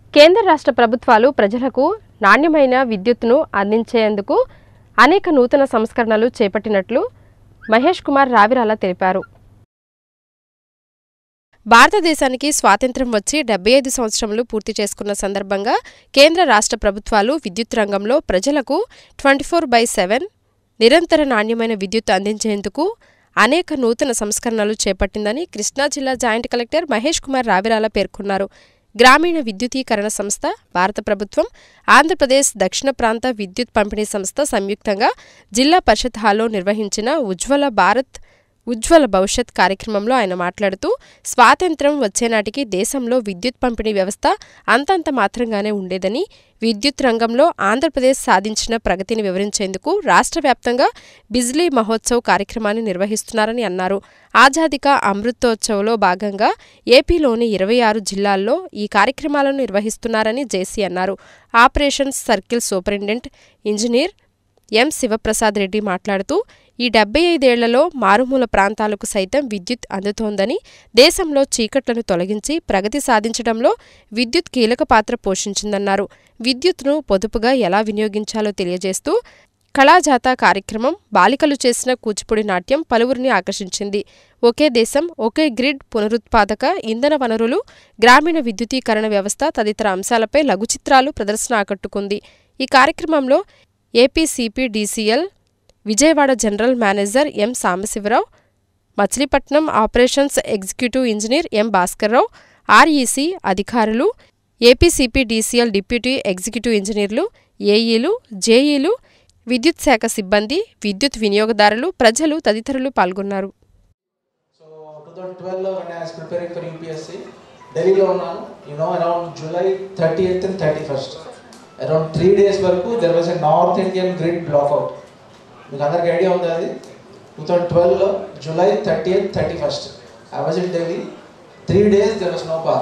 కేంద్ర రాష్ట్ర ప్రభుత్వాలు ప్రజలకు నాణ్యమైన విద్యుత్తును అందించేందుకు అనేక నూతన సంస్కరణలు చేపట్టినట్లు మహేష్ కుమార్ రావిరాల తెలిపారు భారతదేశానికి స్వాతంత్ర్యం వచ్చి డెబ్బై ఐదు సంవత్సరములు పూర్తి చేసుకున్న సందర్భంగా కేంద్ర రాష్ట్ర ప్రభుత్వాలు విద్యుత్ రంగంలో ప్రజలకు ట్వంటీ ఫోర్ బై సెవెన్ నిరంతర నాణ్యమైన విద్యుత్ అందించేందుకు అనేక నూతన సంస్కరణలు చేపట్టిందని కృష్ణా జిల్లా జాయింట్ కలెక్టర్ మహేష్ కుమార్ రావిరాల పేర్కొన్నారు గ్రామీణ విద్యుతీకరణ సంస్థ భారత ప్రభుత్వం ఆంధ్రప్రదేశ్ దక్షిణ ప్రాంత విద్యుత్ పంపిణీ సంస్థ సంయుక్తంగా జిల్లా పరిషత్ హాల్లో నిర్వహించిన ఉజ్వల భారత్ ఉజ్వల భవిష్యత్ కార్యక్రమంలో ఆయన మాట్లాడుతూ స్వాతంత్ర్యం వచ్చేనాటికి దేశంలో విద్యుత్ పంపిణీ వ్యవస్థ అంతంత మాత్రంగానే ఉండేదని విద్యుత్ రంగంలో ఆంధ్రప్రదేశ్ సాధించిన ప్రగతిని వివరించేందుకు రాష్ట్ర వ్యాప్తంగా బిజ్లీ మహోత్సవ్ కార్యక్రమాన్ని నిర్వహిస్తున్నారని అన్నారు ఆజాదిక అమృతోత్సవ్లో భాగంగా ఏపీలోని ఇరవై ఆరు జిల్లాల్లో ఈ కార్యక్రమాలను నిర్వహిస్తున్నారని జేసీ అన్నారు operations circle superintendent engineer M Sivaprasad Reddy మాట్లాడుతూ ఈ డెబ్బై ఐదేళ్లలో మారుమూల ప్రాంతాలకు సైతం విద్యుత్ అందుతోందని దేశంలో చీకట్లను తొలగించి ప్రగతి సాధించడంలో విద్యుత్ కీలక పాత్ర పోషించిందన్నారు విద్యుత్ను పొదుపుగా ఎలా వినియోగించాలో తెలియజేస్తూ కళాజాత కార్యక్రమం బాలికలు చేసిన కూచిపూడి నాట్యం పలువురిని ఆకర్షించింది ఒకే దేశం ఒకే గ్రిడ్ పునరుత్పాదక ఇంధన వనరులు గ్రామీణ విద్యుతీకరణ వ్యవస్థ తదితర అంశాలపై లఘు చిత్రాలు ప్రదర్శన ఆకట్టుకుంది ఈ కార్యక్రమంలో APCPDCL Vijayawada general manager M Sambasivarao Machilipatnam operations executive engineer M Bhaskarrao REC అధికారులు ఏపీసీపీడీసీఎల్ డిప్యూటీ ఎగ్జిక్యూటివ్ ఇంజనీర్లు ఏఈలు జేఈలు విద్యుత్ శాఖ సిబ్బంది విద్యుత్ వినియోగదారులు ప్రజలు తదితరులు పాల్గొన్నారు సో టూ థౌజండ్ ట్వెల్వ్లో when I was preparing for UPSC ఢిల్లీలో ఉన్నాను you know around July thirty eighth and thirty first around three days వరకు there was a north Indian grid blackout మీకు అందరికి ఐడియా ఉందా అది టూ థౌజండ్ ట్వెల్వ్లో July thirty eighth thirty first I was in Delhi three days there was no power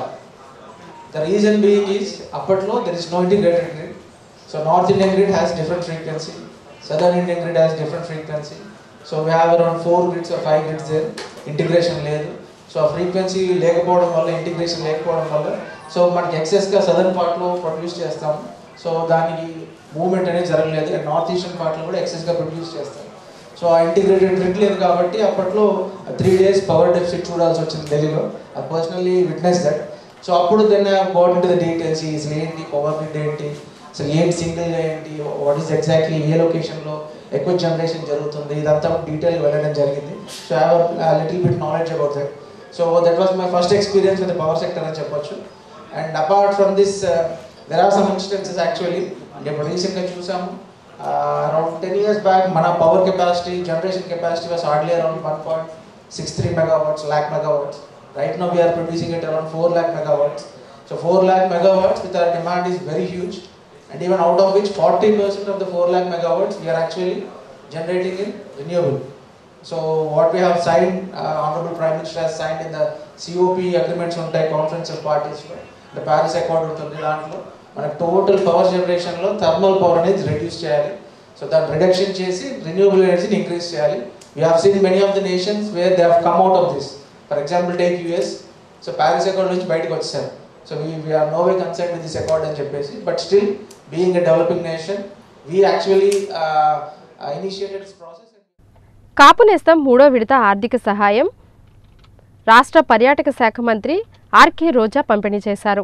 the reason being is అప్పట్లో there is no integrated grid so north Indian grid has different frequency southern Indian grid has different frequency so we have around four grids or five grids there integration లేదు so ఆ frequency లేకపోవడం వల్ల integration లేకపోవడం వల్ల so మనకి ఎక్సెస్గా southern పార్ట్లో produce చేస్తాం సో దానికి మూవ్మెంట్ అనేది జరగలేదు అండ్ నార్త్ ఈస్టర్న్ పార్ట్లో కూడా ఎక్సెస్గా ప్రొడ్యూస్ చేస్తాం సో ఆ ఇంటిగ్రేటెడ్ గ్రిడ్ లేదు కాబట్టి అప్పట్లో త్రీ డేస్ పవర్ డెఫిసిట్ చూడాల్సి వచ్చింది ఢిల్లీలో I personally witness that so అప్పుడు then I got in to the details అసలు ఏంటి పవర్ గ్రిడ్ ఏంటి అసలు ఏంటి సింగిల్ ఏంటి వాట్ ఈస్ ఎగ్జాక్ట్లీ ఏ లొకేషన్లో ఎక్కువ జనరేషన్ జరుగుతుంది ఇదంతా డీటెయిల్ వెళ్ళడం జరిగింది so I have little bit knowledge about that so that was my first experience with power sector అని చెప్పొచ్చు and apart from this there are some instances actually అంటే ఇప్పుడు రీసెంట్గా చూసాము అరౌండ్ టెన్ ఇయర్స్ బ్యాక్ మన power capacity generation capacity was hardly around one point six three megawatts lakh megawatts right now we're producing it around four lakh megawatts so four lakh megawatts with hour demand is very huge and even out of which 40% of the 4 lakh megawatts we are actually generating in renewable. So what we have signed, uh, Honorable Prime Minister has signed in the COP agreements ఉంటాయి conference of పార్టీస్లో the Paris accord ఉంటుంది దాంట్లో మనకు total power జనరేషన్లో thermal power అనేది reduce చేయాలి సో దాన్ని రిడక్షన్ చేసి రెన్యూబుల్ ఎనర్జీని ఇంక్రీజ్ చేయాలి we have seen many of the nations where they have come out of this for example take US so Paris accord నుంచి బయటకు వచ్చారు so we we're no way concern with this accord అని చెప్పేసి but still being a developing nation, we actually uh, uh, initiated this process. Kapu Nestham మూడో విడత ఆర్థిక సహాయం రాష్ట్ర పర్యాటక శాఖ మంత్రి ఆర్కే రోజా పంపిణీ చేశారు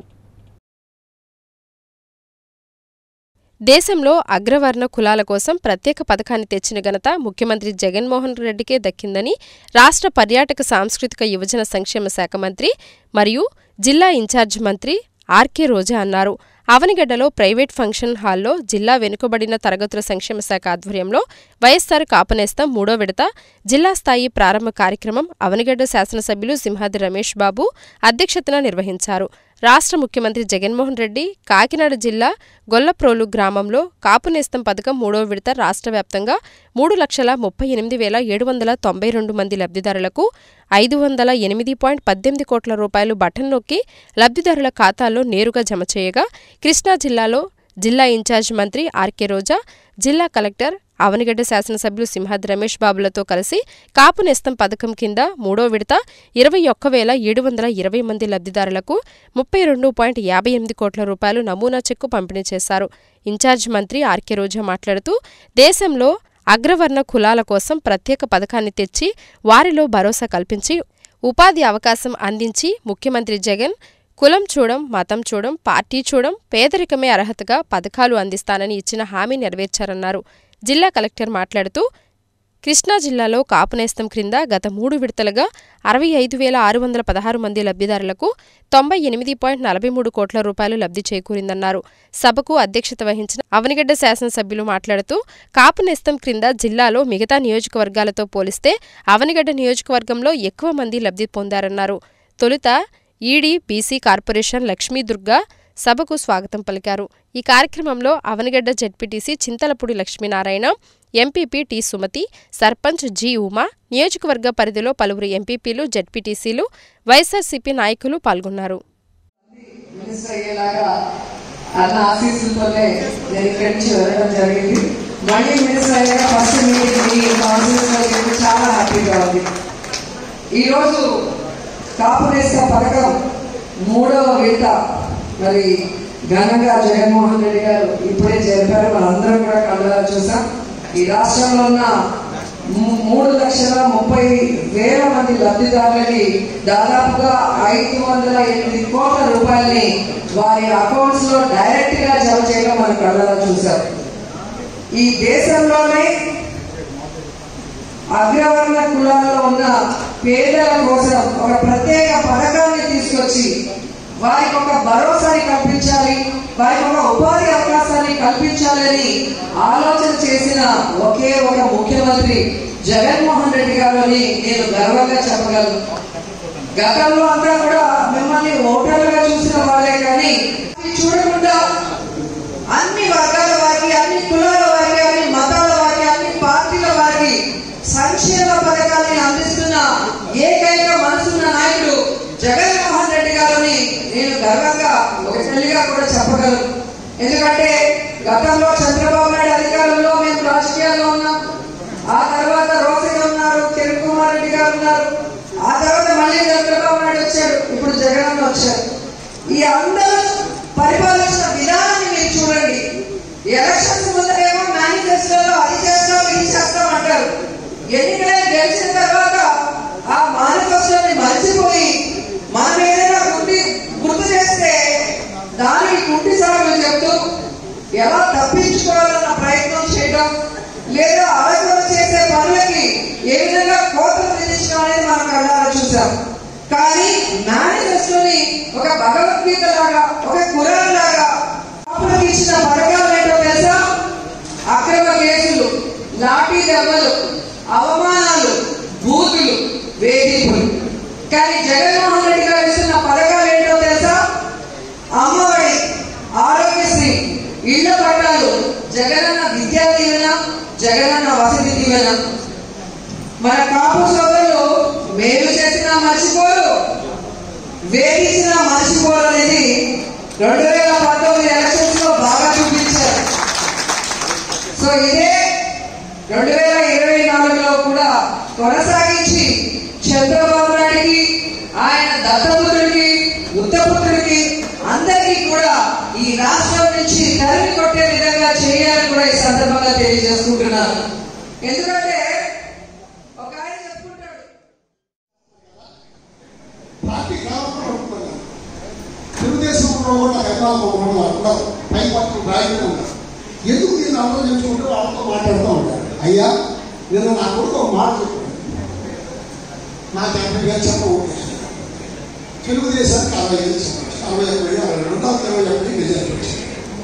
దేశంలో అగ్రవర్ణ కులాల కోసం ప్రత్యేక పథకాన్ని తెచ్చిన ఘనత ముఖ్యమంత్రి జగన్మోహన్ రెడ్డికే దక్కిందని రాష్ట్ర పర్యాటక సాంస్కృతిక యువజన సంక్షేమ శాఖ మంత్రి మరియు జిల్లా ఇన్ఛార్జ్ మంత్రి ఆర్కే రోజా అన్నారు అవనిగడ్డలో ప్రైవేట్ ఫంక్షన్ హాల్లో జిల్లా వెనుకబడిన తరగతుల సంక్షేమ శాఖ ఆధ్వర్యంలో వైఎస్సార్ కాపునేస్తం మూడో విడత జిల్లా స్థాయి ప్రారంభ కార్యక్రమం అవనిగడ్డ శాసనసభ్యులు సింహాద్రి రమేష్ బాబు అధ్యక్షతన నిర్వహించారు రాష్ట్ర ముఖ్యమంత్రి జగన్మోహన్ రెడ్డి కాకినాడ జిల్లా గొల్లప్రోలు గ్రామంలో కాపు నేస్తం పథకం మూడో విడత రాష్ట్ర వ్యాప్తంగా మూడు లక్షల ముప్పై ఎనిమిది వేల ఏడు వందల తొంభై రెండు మంది లబ్ధిదారులకు ఐదు వందల ఎనిమిది పాయింట్ పద్దెనిమిది కోట్ల రూపాయలు బటన్ నొక్కి లబ్ధిదారుల ఖాతాల్లో నేరుగా జమ చేయగా కృష్ణా జిల్లాలో జిల్లా ఇన్ఛార్జ్ మంత్రి ఆర్కే రోజా జిల్లా కలెక్టర్ అవనిగడ్డ శాసనసభ్యులు సింహాద్రి రమేష్ బాబులతో కలిసి కాపు నేస్తం పథకం కింద మూడో విడత ఇరవై ఒక్క వేల ఏడు వందల ఇరవై మంది లబ్ధిదారులకు ముప్పై రెండు పాయింట్ యాభై ఎనిమిది కోట్ల రూపాయలు నమూనా చెక్కు పంపిణీ చేశారు ఇన్ఛార్జ్ మంత్రి ఆర్కే రోజా మాట్లాడుతూ దేశంలో అగ్రవర్ణ కులాల కోసం ప్రత్యేక పథకాన్ని తెచ్చి వారిలో భరోసా కల్పించి ఉపాధి అవకాశం అందించి ముఖ్యమంత్రి జగన్ కులం చూడం మతం చూడం పార్టీ చూడం పేదరికమే అర్హతగా పథకాలు అందిస్తానని ఇచ్చిన హామీ నెరవేర్చారన్నారు జిల్లా కలెక్టర్ మాట్లాడుతూ కృష్ణా జిల్లాలో కాపునేస్తం క్రింద గత మూడు విడతలుగా అరవై ఐదు వేల ఆరు వందల పదహారు మంది లబ్ధిదారులకు తొంభై ఎనిమిది పాయింట్ నలభై మూడు కోట్ల రూపాయలు లబ్ధి చేకూరిందన్నారు సభకు అధ్యక్షత వహించిన అవనిగడ్డ శాసనసభ్యులు మాట్లాడుతూ కాపునేస్తం క్రింద జిల్లాలో మిగతా నియోజకవర్గాలతో పోలిస్తే అవనిగడ్డ నియోజకవర్గంలో ఎక్కువ మంది లబ్ధి పొందారన్నారు తొలుత ఈడీ బీసీ కార్పొరేషన్ లక్ష్మీదుర్గ సభకు స్వాగతం పలికారు ఈ కార్యక్రమంలో Avanigadda ZPTC Chintalapudi Lakshminarayana MPP T Sumathi sarpanch G Uma నియోజకవర్గ పరిధిలో పలువురు ఎంపీపీలు జెడ్పీటీసీలు వైఎస్ఆర్సీపీ నాయకులు పాల్గొన్నారు మినిస్టర్ అయ్యేలాగా అన్న ఆశీస్సులతోనే నేను ఇక్కడి నుంచి వెళ్ళడం జరిగింది మళ్ళీ మినిస్టర్ అయ్యాక ఫస్ట్ మీటింగ్ మీ కౌన్సిల్లో చేయడం చాలా హ్యాపీగా ఉంది ఈరోజు కాపు నేస్త పథకం మూడవ విడత మరి ఘనంగా జగన్మోహన్ రెడ్డి గారు ఇప్పుడే జరిపారు మనందరం కూడా కళ్ళ చూసాం ఈ రాష్ట్రంలో ఉన్న మూ- మూడు లక్షల ముప్పై వేల మంది లబ్ధిదారులకి దాదాపుగా ఐదు వందల ఎనిమిది కోట్ల రూపాయలని వారి అకౌంట్స్ లో డైరెక్ట్ గా జమ చేయడం మనం కళ్ళలో చూసాం ఈ దేశంలోనే అగ్రవర్ణ కులాల్లో ఉన్న పేదల కోసం ఒక ప్రత్యేక పథకాన్ని తీసుకొచ్చి వారికి ఒక భరోసాని కల్పించాలి వారికి ఒక ఉపాధి అవకాశాన్ని కల్పించాలని ఆలోచన చేసిన ఒకే ఒక ముఖ్యమంత్రి జగన్మోహన్ రెడ్డి గారు అని నేను గర్వంగా చెప్పగలను గతంలో అంతా కూడా మిమ్మల్ని ఓటర్లుగా చూసిన వాళ్ళే కానీ ఇది చూడకుండా అన్ని వర్గాల వారికి అన్ని కులాల వారికి అన్ని మతాల వారికి అన్ని పార్టీల వారికి సంక్షేమ పథకాన్ని అందిస్తున్న ఏకైక మనసున్న నాయకుడు జగన్మోహన్ రెడ్డి గారిని నేను గర్వంగా ఒక తల్లిగా కూడా చెప్పగలను ఎందుకంటే గతంలో చంద్రబాబు నాయుడు అధికారంలో మేము రాజకీయాల్లో ఉన్నాం ఆ తర్వాత రోసయ్య ఉన్నారు కిరణ్ కుమార్ రెడ్డి గారు ఉన్నారు ఆ తర్వాత మళ్ళీ చంద్రబాబు నాయుడు వచ్చాడు ఇప్పుడు జగన్ అన్న వచ్చారు ఈ అందరూ పరిపాలించిన విధానాన్ని మీరు చూడండి ఎలక్షన్స్ ముందరేమో మేనిఫెస్టోలో అది చేస్తాం ఇది చేస్తాం అంటారు ఎన్నికలే గెలిచిన తర్వాత ఆ మేనిఫెస్టోని మర్చిపోయి మనం ఏదైనా గుర్తి గుర్తు చేస్తే దానికి కుంటి సాగులు చెప్తూ ఎలా తప్పించుకోవాలన్న ప్రయత్నం చేయడం లేదా ఆలోచన చేసే పనులకి ఏ విధంగా కోతలు విధించడం అనేది మనం కళ్ళారా చూసాం కానీ మేనిఫెస్టోని ఒక భగవద్గీత లాగా ఒక కురాన్ లాగా అప్పుడుకి ఇచ్చిన పథకాలు ఏంటో తెలుసా అక్రమ కేసులు లాఠీ దెబ్బలు అవమానాలు బూతులు వేధింపులు కానీ జగన్మోహన్ రెడ్డి గారు ఇస్తున్న పథకాలు ఏంటో తెలుసా అమ్మఒడి ఆరోగ్యశ్రీ ఇళ్ల పట్టాలు జగనన్న విద్యా దీవెన జగనన్న వసతి దీవెన మన కాపు సోదరులు మేలు చేసినా మర్చిపోరు వేధించినా మర్చిపోరు అనేది రెండు వేల పంతొమ్మిది ఎలక్షన్స్ లో బాగా చూపించారు సో ఇదే రెండు వేల ఇరవై నాలుగులో కూడా కొనసాగించి చంద్రబాబు నాయుడికి ఆయన దత్తపుత్రుడికి ఉత్తపుత్రుడికి అందరికీ కూడా ఈ రాష్ట్రం నుంచి తరిమి కొట్టే విధంగా చేయాలని కూడా ఈ సందర్భంగా తెలియజేసుకుంటున్నాను ఎందుకంటే ఒక ఆయన చెప్పుకుంటాడు పార్టీ కావాలని అనుకున్నాను తెలుగుదేశంలో కూడా హైదరాబాద్ ఉన్నారు కూడా పై పట్టు రాజకీయ ఉన్నారు ఎందుకు నేను అర్థం చేసుకుంటూ వాళ్ళతో మాట్లాడుతూ ఉంటారు అయ్యా నేను నా కొడుకు ఒక మాట చెప్పాను నాకు యాభై వేలు చెప్పవు తెలుగుదేశానికి అరవై వేలు చెప్పచ్చు అరవై ఒక్క వేలు అరవై రెండు వందల ఇరవై ఒకటి మెజార్టీ వచ్చింది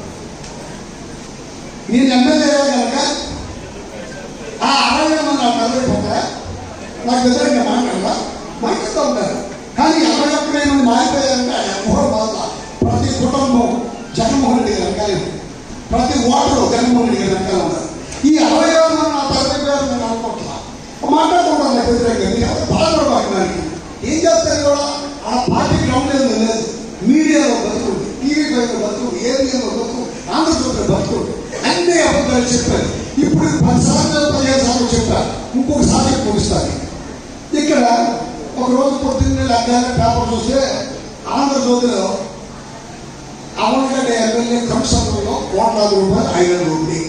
నేను ఎమ్మెల్యే కనుక ఆ అరవై వేల మంది నాకు నిలబడిపోతారా నాకు వ్యతిరేకంగా మాట్లాడాలా మాట్లాడుతూ ఉంటారు కానీ అరవై ఒక్క వేల మంది మారిపోయారంటే ఎవరో బాధ ప్రతి కుటుంబం జగన్మోహన్ రెడ్డి గారి వెనకాలే ఉంది. ప్రతి ఓటరు జగన్మోహన్ రెడ్డి గారి వెనకాల ఉన్నారు ఈ అరవై వేల మంది నా తరగతి వేలు నేను అనుకుంటున్నా మాట్లాడుతూ ఉంటాను నాకు వ్యతిరేకంగా మీరు ఎవరు బాధపడబాకు దానికి ఏం చేస్తారు కూడా ఆ పార్టీ గ్రౌండ్ లేదు లేదు మీడియాలో బతుకుంది టీవీ పైన బతుకుంది ఏరియాలో బతుకుంది ఆంధ్రప్రదేశ్లో బతుకుంది అన్ని అబద్ధాలు చెప్పారు ఇప్పుడు పది సంవత్సరాలు పదిహేను సంవత్సరాలు చెప్పారు ఇంకొకసారి ముగిస్తారు ఇక్కడ ఒక రోజు పొద్దున్నే లగ్గానే పేపర్ చూస్తే ఆంధ్రజ్యోతిలో అవనగడ్డ ఎమ్మెల్యే కమిషనర్లో కోట్లాది రూపాయలు ఐరన్ దోపిడీ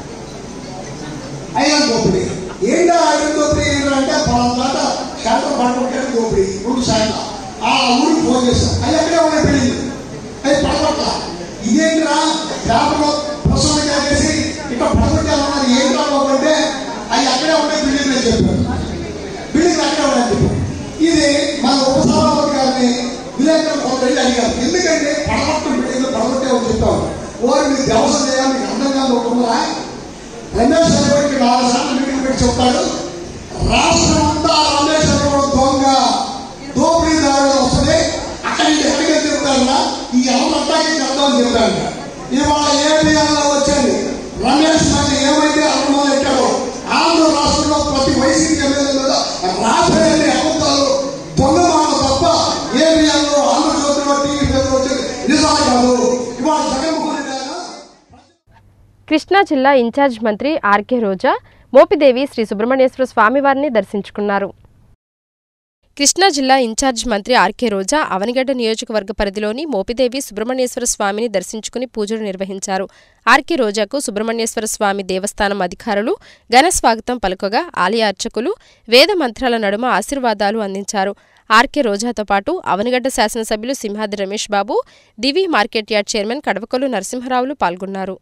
ఐరన్ దోపిడీ ఏంటా ఐరన్ దోపిడీ ఏంటంటే పలానా దాట శాతం పడుకుంటే దోపిడీ రెండు శాతం ఆ ఊరికి ఫోన్ చేశాం అది ఎక్కడే ఉన్నాయి పెళ్ళి అది పడగొట్ట ఇదేంటిరా పేపర్లో ప్రసన్న చేసి ఇక్కడ పడగొట్టాలన్నారు ఏంటా బాబు అంటే అవి అక్కడే ఉన్నాయి బిల్డింగ్ అని చెప్పారు బిల్డింగ్ అక్కడే ఉన్నాయని చెప్పారు ఇది మన ఉపసభాపతి గారిని విలేకరులు కొంత వెళ్ళి అడిగారు ఎందుకంటే పడగొట్టం బిల్డింగ్ పడగొట్టామని చెప్పారు వారు మీకు వ్యవసాయం చేయాలి మీకు అందంగా ఉంటుందా రమేష్ అన్నవాడికి నాలుగు సార్లు మీటింగ్ పెట్టి చెప్తాడు రాష్ట్రం అంతా రమేష్ అన్నవాడు దొంగ దోపిడీదారుడు వస్తుంది అక్కడి నుంచి ఎక్కడికి చెప్తాడన్నా ఈ అమలంతాకి చెప్తామని చెప్పాడు ఇవాళ ఏపీఎల్లో వచ్చింది రమేష్ మధ్య ఏమైతే అనుభవం ఎక్కాడో ఆంధ్ర రాష్ట్రంలో ప్రతి వైసీపీ ఎమ్మెల్యే మీద రాబోయే అబద్ధాలు దొంగ మాట తప్ప ఏపీఎల్లో ఆంధ్రజ్యోతిలో టీవీ పేపర్ వచ్చేది నిజాలు కాదు ఇవాళ జగన్మోహన్ రెడ్డి ఆయన కృష్ణా జిల్లా ఇన్ఛార్జ్ మంత్రి ఆర్కే రోజా మోపిదేవి శ్రీ సుబ్రహ్మణ్యేశ్వర స్వామివారిని దర్శించుకున్నారు కృష్ణా జిల్లా ఇన్ఛార్జ్ మంత్రి ఆర్కే రోజా అవనిగడ్డ నియోజకవర్గ పరిధిలోని మోపిదేవి సుబ్రహ్మణ్యేశ్వర స్వామిని దర్శించుకుని పూజలు నిర్వహించారు ఆర్కే రోజాకు సుబ్రహ్మణ్యేశ్వర స్వామి దేవస్థానం అధికారులు ఘన స్వాగతం పలుకగా ఆలయ అర్చకులు వేద మంత్రాల నడుమ ఆశీర్వాదాలు అందించారు ఆర్కే రోజాతో పాటు అవనిగడ్డ శాసనసభ్యులు Simhadri Ramesh Babu Divi market yard chairman Kadavakollu నరసింహరావులు పాల్గొన్నారు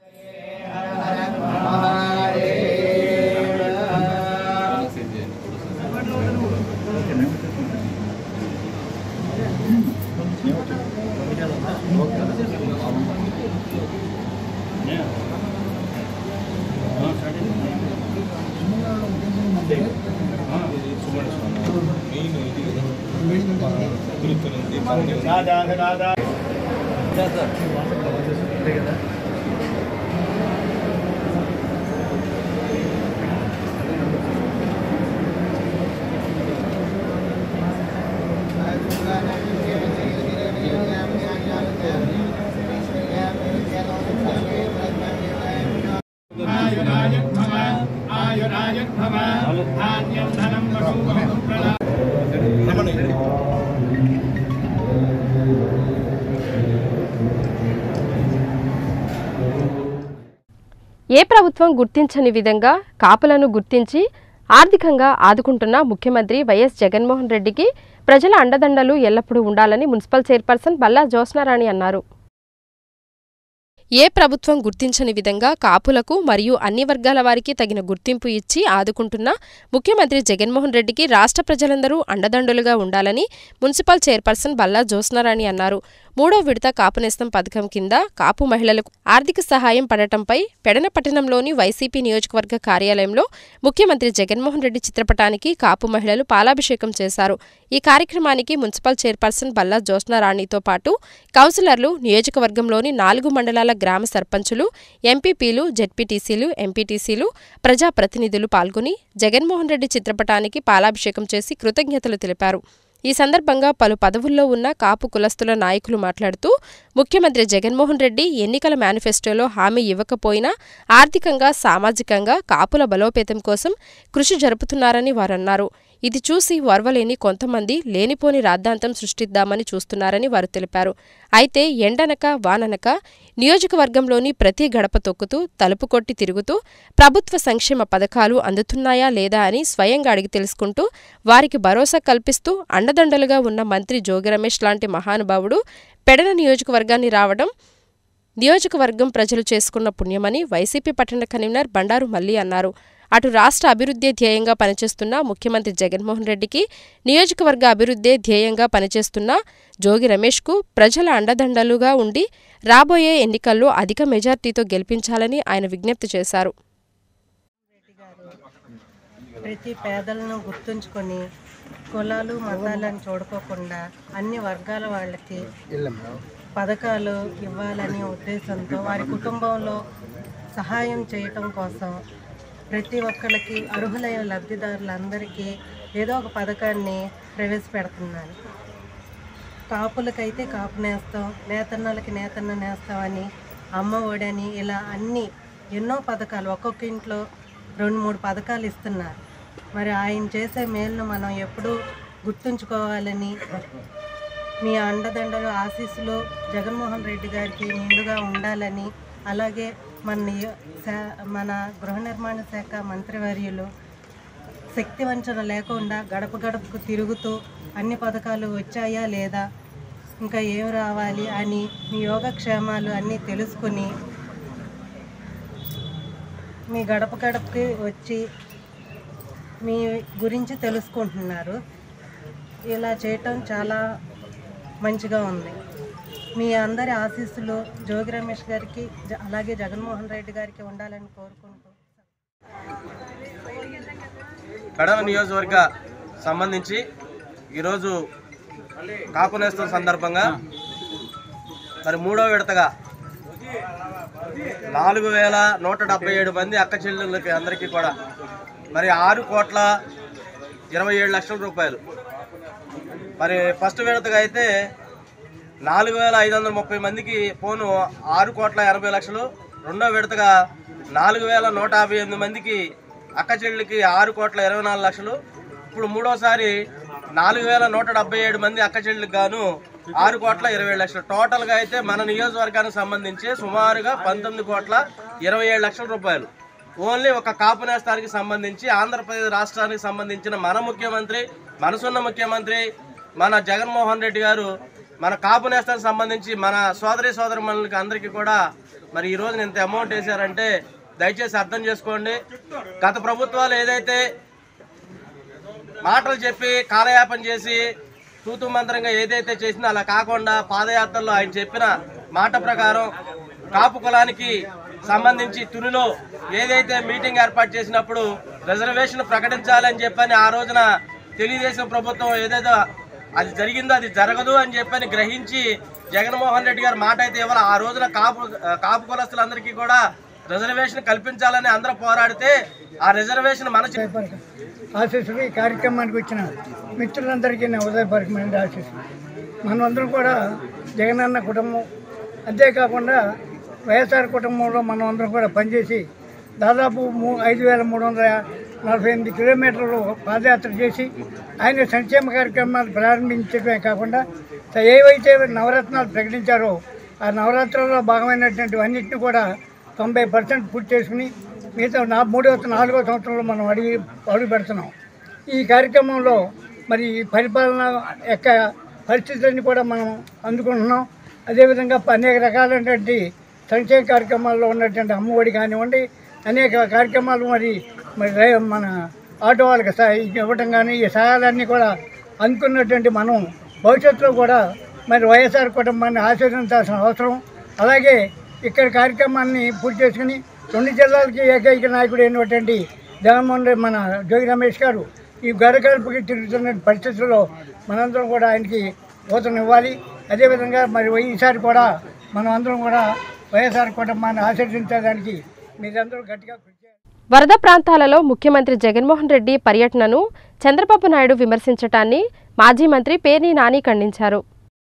ఏ ప్రభుత్వం గుర్తించని విధంగా కాపులను గుర్తించి ఆర్థికంగా ఆదుకుంటున్న ముఖ్యమంత్రి వైఎస్ జగన్మోహన్ రెడ్డికి ప్రజల అండదండలు ఎల్లప్పుడూ ఉండాలని మున్సిపల్ చైర్పర్సన్ బల్లా జ్యోత్స్నారాణి అన్నారు ఏ ప్రభుత్వం గుర్తించని విధంగా కాపులకు మరియు అన్ని వర్గాల వారికి తగిన గుర్తింపు ఇచ్చి ఆదుకుంటున్న ముఖ్యమంత్రి జగన్మోహన్ రెడ్డికి రాష్ట్ర ప్రజలందరూ అండదండులుగా ఉండాలని మున్సిపల్ చైర్పర్సన్ బల్లా జ్యోత్స్నారాణి అన్నారు మూడో విడత కాపు నేస్తం పథకం కింద కాపు మహిళలకు ఆర్థిక సహాయం పడటంపై పెడన పట్టణంలోని వైసీపీ నియోజకవర్గ కార్యాలయంలో ముఖ్యమంత్రి జగన్మోహన్ రెడ్డి చిత్రపటానికి కాపు మహిళలు పాలాభిషేకం చేశారు ఈ కార్యక్రమానికి మున్సిపల్ చైర్పర్సన్ బల్లా జ్యోత్స్నారాణితో పాటు కౌన్సిలర్లు నియోజకవర్గంలోని నాలుగు మండలాల గ్రామ సర్పంచులు ఎంపీపీలు జెడ్పీటీసీలు ఎంపీటీసీలు ప్రజాప్రతినిధులు పాల్గొని జగన్మోహన్ రెడ్డి చిత్రపటానికి పాలాభిషేకం చేసి కృతజ్ఞతలు తెలిపారు ఈ సందర్భంగా పలు పదవుల్లో ఉన్న కాపు కులస్తుల నాయకులు మాట్లాడుతూ ముఖ్యమంత్రి జగన్మోహన్ రెడ్డి ఎన్నికల మేనిఫెస్టోలో హామీ ఇవ్వకపోయినా ఆర్థికంగా సామాజికంగా కాపుల బలోపేతం కోసం కృషి జరుపుతున్నారని వారన్నారు ఇది చూసి వర్వలేని కొంతమంది లేనిపోని రాద్ధాంతం సృష్టిద్దామని చూస్తున్నారని వారు తెలిపారు అయితే ఎండనక వాననక నియోజకవర్గంలోని ప్రతి గడప తొక్కుతూ తలుపు కొట్టి తిరుగుతూ ప్రభుత్వ సంక్షేమ పథకాలు అందుతున్నాయా లేదా అని స్వయంగా అడిగి తెలుసుకుంటూ వారికి భరోసా కల్పిస్తూ అండదండలుగా ఉన్న మంత్రి జోగి రమేష్ లాంటి మహానుభావుడు పెడన నియోజకవర్గాన్ని రావడం నియోజకవర్గం ప్రజలు చేసుకున్న పుణ్యమని వైసీపీ పట్టణ కన్వీనర్ బండారు మల్లి అన్నారు అటు రాష్ట్ర అభివృద్ధి ధ్యేయంగా పనిచేస్తున్న ముఖ్యమంత్రి జగన్మోహన్ రెడ్డికి నియోజకవర్గ అభివృద్ధి ధ్యేయంగా పనిచేస్తున్న జోగి రమేష్కు ప్రజల అండదండలుగా ఉండి రాబోయే ఎన్నికల్లో అధిక మెజార్టీతో గెలిపించాలని ఆయన విజ్ఞప్తి చేశారు ప్రతి పేదలను గుర్తుంచుకొని కులాలు మతాలను చూడుకోకుండా అన్ని వర్గాల వాళ్ళకి పథకాలు ఇవ్వాలనే ఉద్దేశంతో వారి కుటుంబంలో సహాయం చేయటం కోసం ప్రతి ఒక్కరికి అర్హులైన లబ్ధిదారులందరికీ ఏదో ఒక పథకాన్ని ప్రవేశపెడుతున్నారు కాపులకైతే కాపు నేస్తాం నేతన్నలకి నేతన్న నేస్తాం అని అమ్మ ఒడని ఇలా అన్ని ఎన్నో పథకాలు ఒక్కొక్క ఇంట్లో రెండు మూడు పథకాలు ఇస్తున్నారు మరి ఆయన చేసే మేలును మనం ఎప్పుడూ గుర్తుంచుకోవాలని మీ అండదండలు ఆశీస్సులు జగన్మోహన్ రెడ్డి గారికి నిండుగా ఉండాలని అలాగే మన నియో- శా- మన గృహ నిర్మాణ శాఖ మంత్రివర్యులు శక్తి వంచన లేకుండా గడప గడపకు తిరుగుతూ అన్ని పథకాలు వచ్చాయా లేదా ఇంకా ఏం రావాలి అని మీ యోగక్షేమాలు అన్నీ తెలుసుకుని మీ గడప గడపకి వచ్చి మీ గురించి తెలుసుకుంటున్నారు ఇలా చేయటం చాలా మంచిగా ఉంది మీ అందరి ఆశీస్సులు జోగి రమేష్ గారికి జ- అలాగే జగన్మోహన్ రెడ్డి గారికి ఉండాలని కోరుకుంటూ కడవ నియోజకవర్గ సంబంధించి ఈరోజు కాపునేస్తం సందర్భంగా మరి మూడో విడతగా నాలుగు వేల నూట డెబ్బై ఏడు మంది అక్క చెల్లెళ్ళకి అందరికీ కూడా మరి ఆరు కోట్ల ఇరవై ఏడు లక్షల రూపాయలు మరి ఫస్ట్ విడతగా అయితే నాలుగు వేల ఐదు వందల ముప్పై మందికి పోను ఆరు కోట్ల ఎనభై లక్షలు రెండో విడతగా నాలుగు వేల నూట యాభై ఎనిమిది మందికి అక్క చెల్లెలకి ఆరు కోట్ల ఇరవై నాలుగు లక్షలు ఇప్పుడు మూడోసారి నాలుగు వేల నూట డెబ్బై ఏడు మంది అక్క చెల్లెలకు గాను ఆరు కోట్ల ఇరవై ఏడు లక్షలు టోటల్గా అయితే మన నియోజకవర్గానికి సంబంధించి సుమారుగా పంతొమ్మిది కోట్ల ఇరవై ఏడు లక్షల రూపాయలు ఓన్లీ ఒక కాపు నేస్తానికి సంబంధించి ఆంధ్రప్రదేశ్ రాష్ట్రానికి సంబంధించిన మన ముఖ్యమంత్రి మనసున్న ముఖ్యమంత్రి మన జగన్మోహన్ రెడ్డి గారు మన కాపు నేస్తానికి సంబంధించి మన సోదరి సోదరుమణులకి అందరికీ కూడా మరి ఈ రోజున ఇంత అమౌంట్ వేశారంటే దయచేసి అర్థం చేసుకోండి గత ప్రభుత్వాలు ఏదైతే మాటలు చెప్పి కాలయాపన చేసి తూతు మంత్రంగా ఏదైతే చేసిందో అలా కాకుండా పాదయాత్రలో ఆయన చెప్పిన మాట ప్రకారం కాపు కులానికి సంబంధించి తునిలో ఏదైతే మీటింగ్ ఏర్పాటు చేసినప్పుడు రిజర్వేషన్ ప్రకటించాలని చెప్పని ఆ రోజున తెలుగుదేశం ప్రభుత్వం ఏదైతే అది జరిగిందో అది జరగదు అని చెప్పని గ్రహించి జగన్మోహన్ రెడ్డి గారు మాట అయితే ఇవ్వాలి ఆ రోజున కాపు కాపు కులస్తులందరికీ కూడా రిజర్వేషన్ కల్పించాలని అందరూ పోరాడితే ఆ రిజర్వేషన్ మన చే- ఆశీస్సులు ఈ కార్యక్రమానికి వచ్చిన మిత్రులందరికీ నా ఉదయపరకమైన ఆశీస్సులు మనమందరం కూడా జగనన్న కుటుంబం అంతేకాకుండా వైఎస్ఆర్ కుటుంబంలో మనం అందరం కూడా పనిచేసి దాదాపు మూ ఐదు వేల మూడు వందల నలభై ఎనిమిది కిలోమీటర్లు పాదయాత్ర చేసి ఆయన సంక్షేమ కార్యక్రమాలు ప్రారంభించడమే కాకుండా ఏవైతే నవరత్నాలు ప్రకటించారో ఆ నవరాత్రుల్లో భాగమైనటువంటి అన్నింటినీ కూడా తొంభై పర్సెంట్ పూర్తి చేసుకుని మిగతా నా మూడవ నాలుగో సంవత్సరంలో మనం అడిగి అడుగు పెడుతున్నాం ఈ కార్యక్రమంలో మరి ఈ పరిపాలన యొక్క పరిస్థితులన్నీ కూడా మనం అందుకుంటున్నాం అదేవిధంగా అనేక రకాలైనటువంటి సంక్షేమ కార్యక్రమాల్లో ఉన్నటువంటి అమ్మఒడి కానివ్వండి అనేక కార్యక్రమాలు మరి మరి రై- మన ఆటో వాళ్ళకి సహా ఇవ్వటం కానీ ఈ సహాయాలన్నీ కూడా అందుకున్నటువంటి మనం భవిష్యత్తులో కూడా మరి వైఎస్ఆర్ కుటుంబాన్ని ఆశీర్వదించాల్సిన అవసరం అలాగే ఇక్కడ కార్యక్రమాన్ని పూర్తి చేసుకుని రెండు జిల్లాలకి ఏకైక నాయకుడు అయినటువంటి జగన్మోహన్ రెడ్డి మన జోగి రమేష్ గారు ఈ గడకల్పుకి తిరుగుతున్న పరిస్థితుల్లో మనందరం కూడా ఆయనకి ఊతను ఇవ్వాలి అదేవిధంగా మరి ఈసారి కూడా మనం అందరం కూడా వైఎస్ఆర్ కుటుంబాన్ని ఆశీర్వదించడానికి మీరందరూ గట్టిగా కృషి చేయాలి. వరద ప్రాంతాలలో ముఖ్యమంత్రి జగన్మోహన్ రెడ్డి పర్యటనను చంద్రబాబు నాయుడు విమర్శించటాన్ని మాజీ మంత్రి పేర్ని నాని ఖండించారు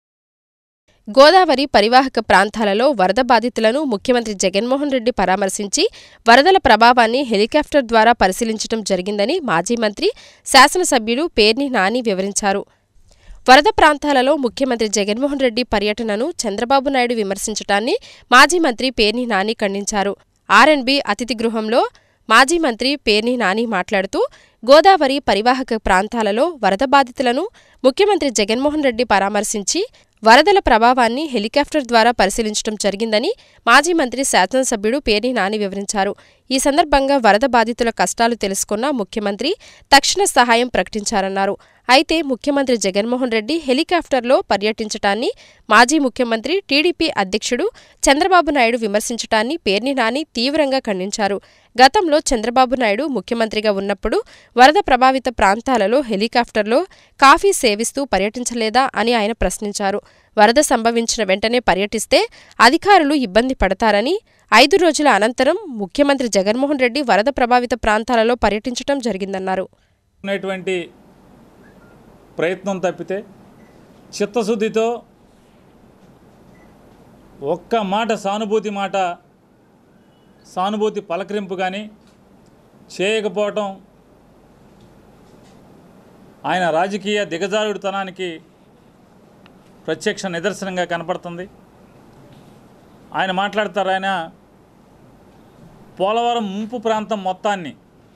గోదావరి పరివాహక ప్రాంతాలలో వరద బాధితులను ముఖ్యమంత్రి జగన్మోహన్ రెడ్డి పరామర్శించి వరదల ప్రభావాన్ని హెలికాప్టర్ ద్వారా పరిశీలించడం జరిగిందని మాజీ మంత్రి శాసనసభ్యుడు పేర్ని నాని వివరించారు వరద ప్రాంతాలలో ముఖ్యమంత్రి జగన్మోహన్ రెడ్డి పర్యటనను చంద్రబాబు నాయుడు విమర్శించటాన్ని మాజీ మంత్రి పేర్ని నాని ఖండించారు ఆర్ఎండ్బి అతిథి గృహంలో మాజీ మంత్రి పేర్ని నాని మాట్లాడుతూ గోదావరి పరివాహక ప్రాంతాలలో వరద బాధితులను ముఖ్యమంత్రి జగన్మోహన్ రెడ్డి పరామర్శించి వరదల ప్రభావాన్ని హెలికాప్టర్ ద్వారా పరిశీలించడం జరిగిందని మాజీ మంత్రి శాసనసభ్యుడు పేర్ని నాని వివరించారు ఈ సందర్భంగా వరద బాధితుల కష్టాలు తెలుసుకున్న ముఖ్యమంత్రి తక్షణ సహాయం ప్రకటించారన్నారు అయితే ముఖ్యమంత్రి జగన్మోహన్ రెడ్డి హెలికాప్టర్లో పర్యటించటాన్ని మాజీ ముఖ్యమంత్రి టీడీపీ అధ్యక్షుడు చంద్రబాబు నాయుడు విమర్శించటాన్ని పేర్ని నాని తీవ్రంగా ఖండించారు గతంలో చంద్రబాబు నాయుడు ముఖ్యమంత్రిగా ఉన్నప్పుడు వరద ప్రభావిత ప్రాంతాలలో హెలికాప్టర్లో కాఫీ సేవిస్తూ పర్యటించలేదా అని ఆయన ప్రశ్నించారు వరద సంభవించిన వెంటనే పర్యటిస్తే అధికారులు ఇబ్బంది పడతారని ఐదు రోజుల అనంతరం ముఖ్యమంత్రి జగన్మోహన్ రెడ్డి వరద ప్రభావిత ప్రాంతాలలో పర్యటించడం జరిగిందన్నారు ఉన్నటువంటి ప్రయత్నం తప్పితే చిత్తశుద్ధితో ఒక్క మాట సానుభూతి మాట సానుభూతి పలకరింపు కానీ చేయకపోవటం ఆయన రాజకీయ దిగజారుడుతనానికి ప్రత్యక్ష నిదర్శనంగా కనపడుతుంది ఆయన మాట్లాడతారు ఆయన పోలవరం ముంపు ప్రాంతం మొత్తాన్ని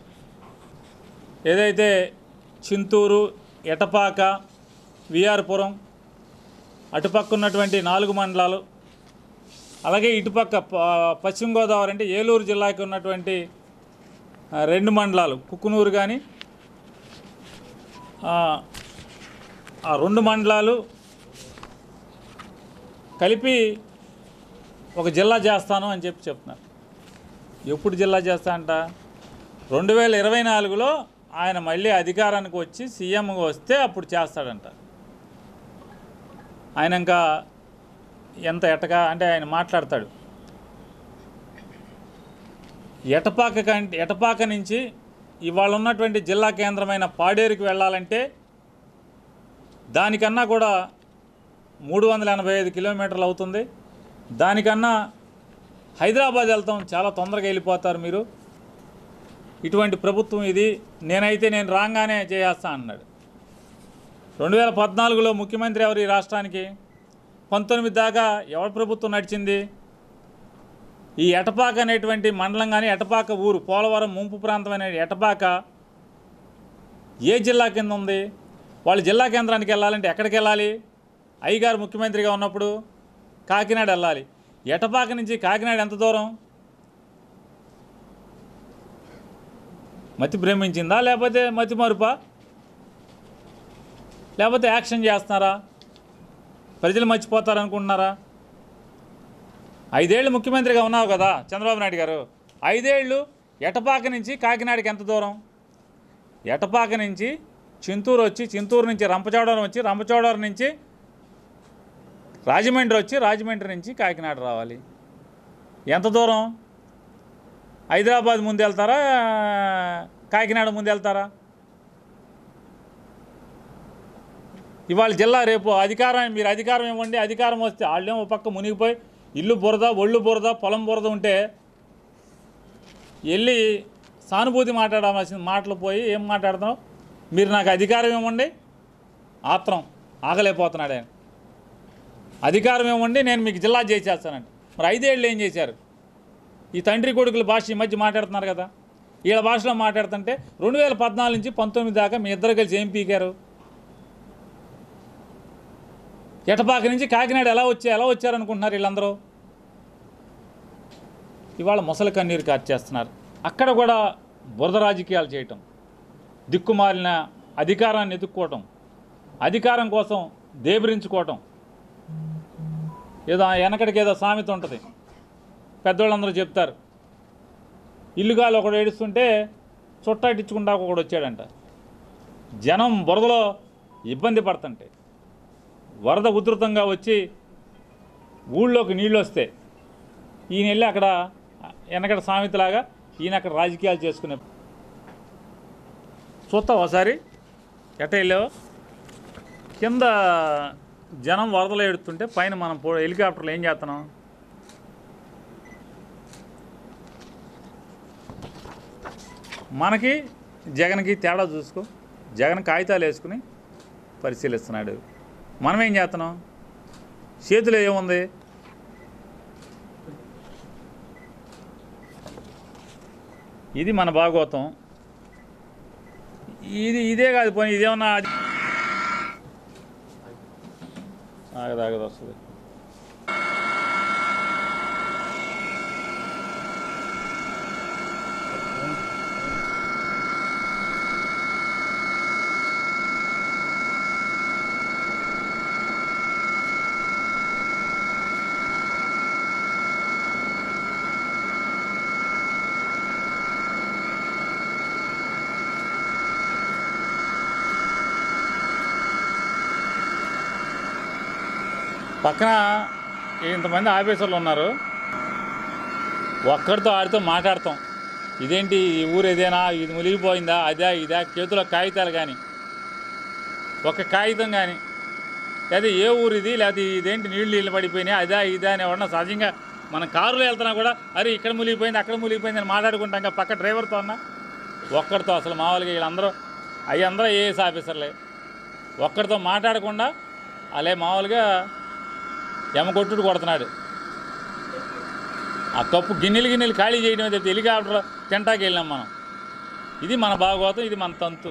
ఏదైతే చింతూరు ఎటపాక విఆర్పురం అటుపక్క ఉన్నటువంటి నాలుగు మండలాలు అలాగే ఇటుపక్క ప- పశ్చిమ గోదావరి అంటే ఏలూరు జిల్లాకి ఉన్నటువంటి ఆ, రెండు మండలాలు కుక్కునూరు కానీ ఆ రెండు మండలాలు కలిపి ఒక జిల్లా చేస్తాను అని చెప్పి చెప్తున్నారు ఎప్పుడు జిల్లా చేస్తా అంట రెండు వేల ఇరవై నాలుగులో ఆయన మళ్ళీ అధికారానికి వచ్చి సీఎంగా వస్తే అప్పుడు చేస్తాడంట ఆయన ఇంకా ఎంత ఎటగా అంటే ఆయన మాట్లాడతాడు ఎటపాక కంటే ఎటపాక నుంచి ఇవాళ ఉన్నటువంటి జిల్లా కేంద్రమైన పాడేరుకి వెళ్ళాలంటే దానికన్నా కూడా మూడు వందల ఎనభై ఐదు కిలోమీటర్లు అవుతుంది దానికన్నా హైదరాబాద్ వెళ్తాం చాలా తొందరగా వెళ్ళిపోతారు మీరు ఇటువంటి ప్రభుత్వం ఇది నేనైతే నేను రాగానే చేసేస్తా అన్నాడు రెండు వేల పద్నాలుగులో ముఖ్యమంత్రి ఎవరు ఈ రాష్ట్రానికి పంతొమ్మిది దాకా ఎవరి ప్రభుత్వం నడిచింది ఈ ఎటపాక అనేటువంటి మండలం కానీ ఎటపాక ఊరు పోలవరం ముంపు ప్రాంతం అనే ఎటపాక ఏ జిల్లా కింద ఉంది వాళ్ళు జిల్లా కేంద్రానికి వెళ్ళాలంటే ఎక్కడికి వెళ్ళాలి అయ్యగారు ముఖ్యమంత్రిగా ఉన్నప్పుడు కాకినాడ వెళ్ళాలి ఎటపాక నుంచి కాకినాడ ఎంత దూరం మతి భ్రమించిందా లేకపోతే మతి మరుపా లేకపోతే యాక్షన్ చేస్తున్నారా ప్రజలు మర్చిపోతారనుకుంటున్నారా ఐదేళ్ళు ముఖ్యమంత్రిగా ఉన్నావు కదా చంద్రబాబు నాయుడు గారు ఐదేళ్ళు ఎటపాక నుంచి కాకినాడకి ఎంత దూరం ఎటపాక నుంచి చింతూరు వచ్చి చింతూరు నుంచి రంపచోడవరం వచ్చి రంపచోడవరం నుంచి రాజమండ్రి వచ్చి రాజమండ్రి నుంచి కాకినాడ రావాలి ఎంత దూరం హైదరాబాద్ ముందు వెళ్తారా కాకినాడ ముందు వెళ్తారా ఇవాళ జిల్లా రేపు అధికారం మీరు అధికారం ఇవ్వండి అధికారం వస్తే వాళ్ళేమో ఒక పక్క మునిగిపోయి ఇల్లు బురద ఒళ్ళు బురద పొలం బురద ఉంటే వెళ్ళి సానుభూతి మాట్లాడాల్సిన మాటలు పోయి ఏం మాట్లాడుతున్నావు మీరు నాకు అధికారం ఇవ్వండి ఆత్రం ఆగలేకపోతున్నాడు ఆయన అధికారం ఇవ్వండి నేను మీకు జిల్లా చేసేస్తానండి మరి ఐదేళ్ళు ఏం చేశారు ఈ తండ్రి కొడుకుల భాష ఈ మధ్య మాట్లాడుతున్నారు కదా వీళ్ళ భాషలో మాట్లాడుతుంటే రెండు వేల పద్నాలుగు నుంచి పంతొమ్మిది దాకా మీ ఇద్దరు కలిసి ఏం పీకారు ఎటపాక నుంచి కాకినాడ ఎలా వచ్చి ఎలా వచ్చారనుకుంటున్నారు వీళ్ళందరూ ఇవాళ ముసలి కన్నీరు కార్చేస్తున్నారు అక్కడ కూడా బురద రాజకీయాలు చేయటం దిక్కుమాలిన అధికారాన్ని ఎదుక్కోవటం అధికారం కోసం దేబరించుకోవటం ఏదో వెనకడికి ఏదో సామెత ఉంటుంది పెద్దవాళ్ళందరూ చెప్తారు ఇల్లుగాలు ఒకడు ఏడుస్తుంటే చుట్టాటించుకుంటా ఒకడు వచ్చాడంట జనం బురదలో ఇబ్బంది పడుతుంటే వరద ఉధృతంగా వచ్చి ఊళ్ళోకి నీళ్ళు వస్తే ఈయన వెళ్ళి అక్కడ వెనకడ సామెతలాగా ఈయన అక్కడ రాజకీయాలు చేసుకునే చూస్తావు ఒకసారి ఎట్ట వెళ్ళావు కింద జనం వరదలు ఎడుతుంటే పైన మనం పో హెలికాప్టర్లు ఏం చేస్తున్నాం మనకి జగన్కి తేడా చూసుకో జగన్ కాగితాలు వేసుకుని పరిశీలిస్తున్నాడు మనం ఏం చేస్తున్నాం చేతిలో ఏముంది ఇది మన భాగవతం ఇది ఇదే కాదు పోనీ ఇదేమన్నా అది- ఆగదు ఆగదు వస్తుంది పక్కన ఇంతమంది ఆఫీసర్లు ఉన్నారు ఒక్కరితో ఆడితో మాట్లాడతాం ఇదేంటి ఈ ఊరు ఏదేనా ఇది మునిగిపోయిందా అదే ఇదా చేతిలో కాగితాలు కానీ ఒక కాగితం కానీ లేదా ఏ ఊరు ఇది లేకపోతే ఇదేంటి నీళ్ళు నీళ్ళు పడిపోయినాయి అదా ఇదా అని ఎవరన్నా సహజంగా మనం కారులో వెళ్తున్నా కూడా అరే ఇక్కడ మునిగిపోయింది అక్కడ మునిగిపోయింది అని మాట్లాడుకుంటాం ఇంకా పక్క డ్రైవర్తో అన్నా ఒక్కడితో అసలు మామూలుగా వీళ్ళందరూ అవి అందరూ ఏఎస్ ఆఫీసర్లే ఒక్కడితో మాట్లాడకుండా అలే మామూలుగా ఎమకొట్టుడు కొడుతున్నాడు ఆ కప్పు గిన్నెలు గిన్నెలు ఖాళీ చేయడం అయితే హెలికాప్టర్ తింటాకి వెళ్ళాం మనం ఇది మన భాగవతం ఇది మన తంతు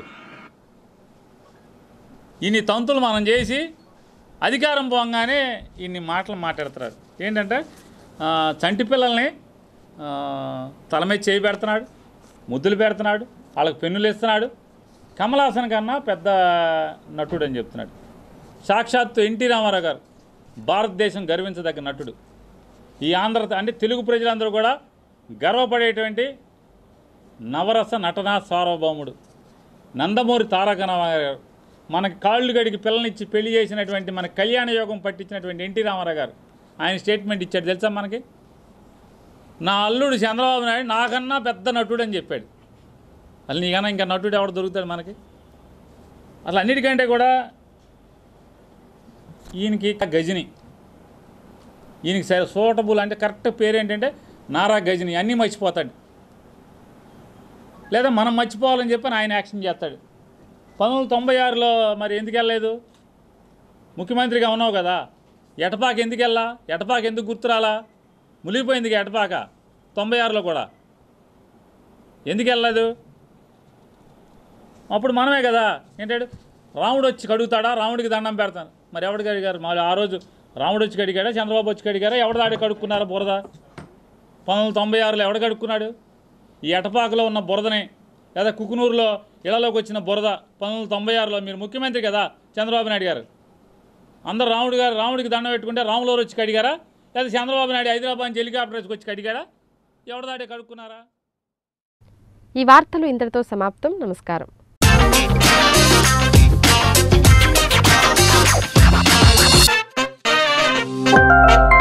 ఇన్ని తంతులు మనం చేసి అధికారం పోగానే ఇన్ని మాటలు మాట్లాడుతున్నారు ఏంటంటే ఆ, చంటి పిల్లల్ని ఆ, తల మీద చేయి పెడుతున్నాడు ముద్దులు పెడుతున్నాడు వాళ్ళకి పెన్నులు ఇస్తున్నాడు కమలాసన్ కన్నా పెద్ద నటుడు అని చెప్తున్నాడు సాక్షాత్తు ఎన్టీ రామారావు గారు భారతదేశం గర్వించదగ్గ నటుడు ఈ ఆంధ్ర అంటే తెలుగు ప్రజలందరూ కూడా గర్వపడేటువంటి నవరస నటనా సార్వభౌముడు నందమూరి తారక రామారావు గారు మనకి కాళ్ళు గడికి పిల్లనిచ్చి పెళ్లి చేసినటువంటి మన కళ్యాణ యోగం పట్టించినటువంటి ఎన్టీ రామారావు గారు ఆయన స్టేట్మెంట్ ఇచ్చాడు తెలుసా మనకి నా అల్లుడు చంద్రబాబు నాయుడు నాకన్నా పెద్ద నటుడు అని చెప్పాడు అసలు నీకన్నా ఇంకా నటుడు ఎవడు దొరుకుతాడు మనకి అసలు అన్నిటికంటే కూడా ఈయనకి గజని ఈయనకి సరే సూటబుల్ అంటే కరెక్ట్ పేరు ఏంటంటే నారా గజని అన్నీ మర్చిపోతాడు లేదా మనం మర్చిపోవాలని చెప్పి ఆయన యాక్షన్ చేస్తాడు పంతొమ్మిది వందల తొంభై ఆరులో మరి ఎందుకు వెళ్ళలేదు ముఖ్యమంత్రిగా ఉన్నావు కదా ఎటపాక ఎందుకు వెళ్ళా ఎటపాక ఎందుకు గుర్తురాలా మునిగిపోయింది ఇక ఎటపాక తొంభై ఆరులో కూడా ఎందుకు వెళ్ళలేదు అప్పుడు మనమే కదా ఏంటాడు రాముడు వచ్చి కడుగుతాడా రాముడికి దండం పెడతాను మరి ఎవడు కడిగారు మరి ఆ రోజు రాముడు వచ్చి కడిగాడా చంద్రబాబు వచ్చి కడిగారా ఎవడు దాడి కడుక్కున్నారా బురద పంతొమ్మిది వందల తొంభై ఆరులో ఎవడు కడుక్కున్నాడు ఈ ఎటపాకలో ఉన్న బురదని లేదా కుకునూరులో ఇళ్లలోకి వచ్చిన బురద పంతొమ్మిది వందల తొంభై ఆరులో మీరు ముఖ్యమంత్రి కదా చంద్రబాబు నాయుడు గారు అందరు రాముడు గారు రాముడికి దండం పెట్టుకుంటే రాములూరు వచ్చి కడిగారా లేదా చంద్రబాబు నాయుడు హైదరాబాద్ నుంచి హెలికాప్టర్ వచ్చి కడిగాడా ఎవడు దాడి కడుక్కున్నారా ఈ వార్తలు ఇంతటితో సమాప్తం నమస్కారం Thank you.